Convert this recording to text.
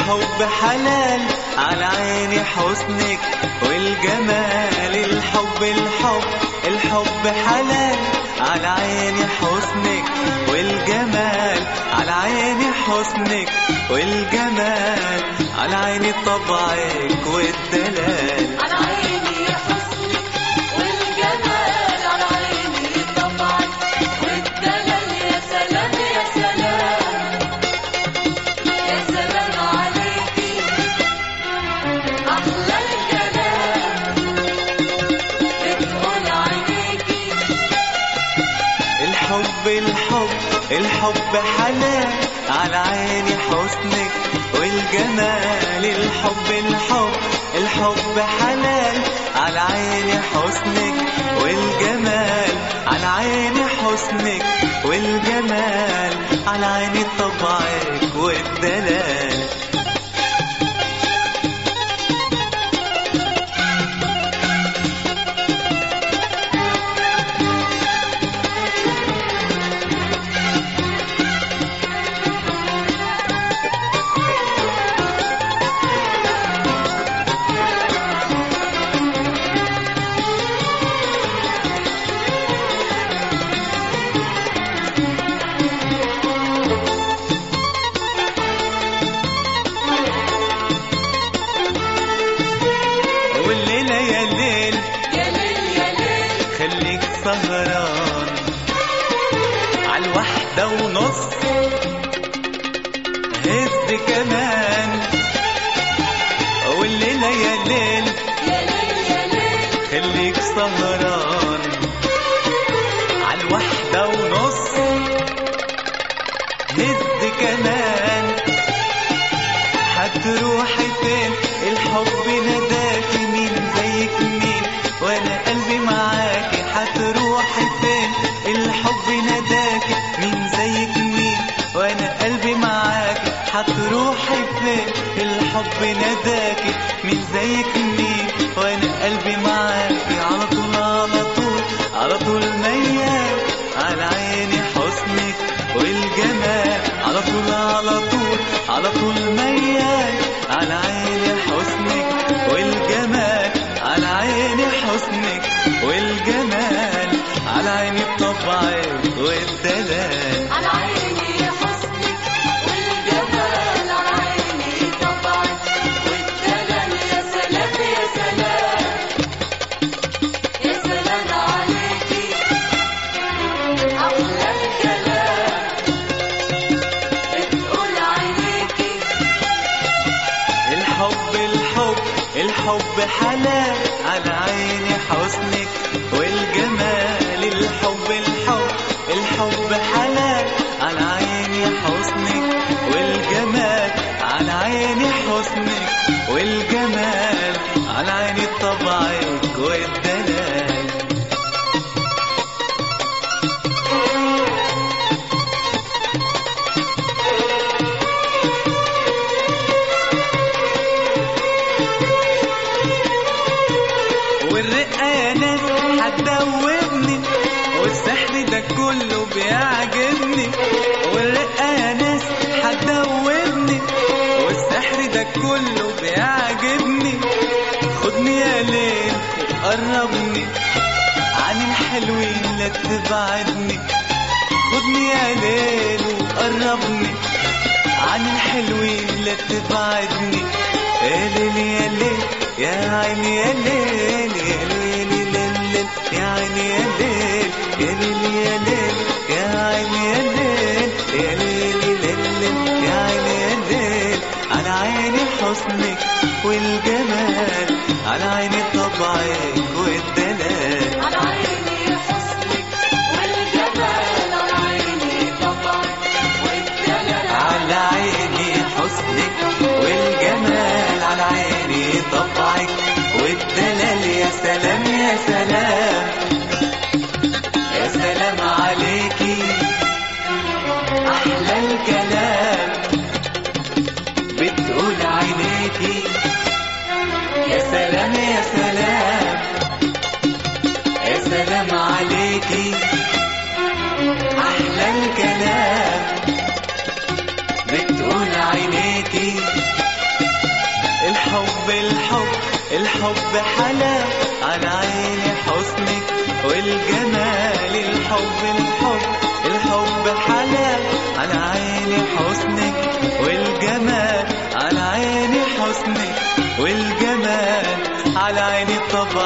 الحب حلال على عيني حسنك والجمال الحب الحب الحب حلال على عيني حسنك والجمال على عيني حسنك والجمال على عيني طبعك والدلال على عيني حسنك والجمال على عيني طبعك والدلال يا سلام يا سلام يا سلام عليكي أحلى الكلام بتقول عينيكي الحب الحب الحب حلال على عيني حسنك والجمال الحب الحب الحب حلال على عيني حسنك والجمال على عيني حسنك والجمال على عيني طبعك والدلال والليلة يا ليل يا ليل يا ليل خليك سهران عالواحدة ونص هز كمان والليلة يا ليل يا ليل يا ليل خليك سهران عالواحدة ونص هز كمان هتروحي فين الحب نداكي مين زيك مين وانا قلبي معاكي هتروحي فين الحب نداكي مين زيك مين وانا قلبي معاكي هتروحي فين الحب نداكي مين زيك مين وانا قلبي معاكي على طول على طول على طول ميال على عيني حسنك والجمال على طول على طول على طول ميال على عيني حسنك والجمال على عيني حسنك والجمال على عيني طبعك والدلال على عيني حسنك والجمال على عيني طبعك والدلال يا سلام يا سلام يا سلام عليكي أحلى الكلام بتقول عينيكي الحب الحب الحب حلال على عيني حسنك والجمال الحب الحب الحب حلال على عيني حسنك والجمال على عيني حسنك والجمال على عيني طبعك والدلال والرقة يا ناس هتدوبني والسحر ده كله بيعجبني والرقة يا ناس هتدوبني والسحر ده كله بيعجبني خدني يا ليل قربني عن الحلوين لا تبعدني خدني يا ليل وقربني عن الحلوين لا تبعدني يا ليل يا ليل يا عيني يا ليل يا ليل ليل ليل يا عيني يا ليل يا ليل يا ليل يا عيني يا ليل يا ليل ليل ليل يا عيني يا ليل على عيني حسنك والجمال على عيني طبعك والدلال على عيني حسنك والجمال على عيني طبعك والدلال على عيني حسنك والجمال على عيني طبعك والدلال يا سلام يا سلام يا سلام عليكي أحلى الكلام بتقول عينيكي يا سلام يا سلام يا سلام عليكي أحلى الكلام بتقول عينيكي الحب الحب حلا على عيني حسنك والجمال الحب الحب الحب حلا على عيني حسنك والجمال على عيني حسنك والجمال على عيني طبعا